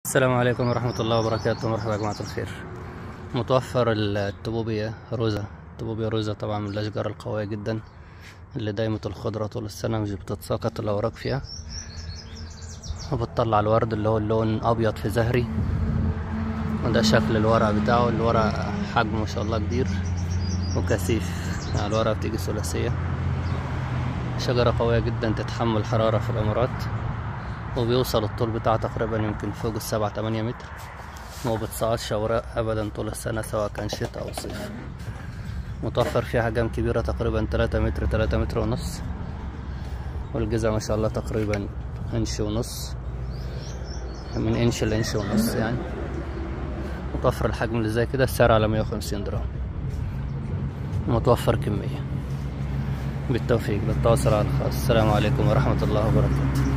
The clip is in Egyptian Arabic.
السلام عليكم ورحمة الله وبركاته مرحبا يا جماعة الخير متوفر التبوبية روزا التبوبية روزا طبعا من الأشجار القوية جدا اللي دايمة الخضرة طول السنة مش بتتساقط الأوراق فيها وبتطلع الورد اللي هو اللون أبيض في زهري وده شكل الورق بتاعه الورق حجمه ما شاء الله كبير وكثيف يعني الورقة بتيجي ثلاثية شجرة قوية جدا تتحمل حرارة في الإمارات وبيوصل الطول بتاعها تقريبا يمكن فوق السبعة تمانية متر وما بتصعدش أوراق أبدا طول السنة سواء كان شتاء أو صيف متوفر فيها أحجام كبيرة تقريبا تلاتة متر تلاتة متر ونص والجذع ما شاء الله تقريبا إنش ونص من إنش لإنش ونص يعني متوفر الحجم اللي زي كده السعر على مية وخمسين درهم متوفر كمية بالتوفيق بالتواصل على الخاص السلام عليكم ورحمة الله وبركاته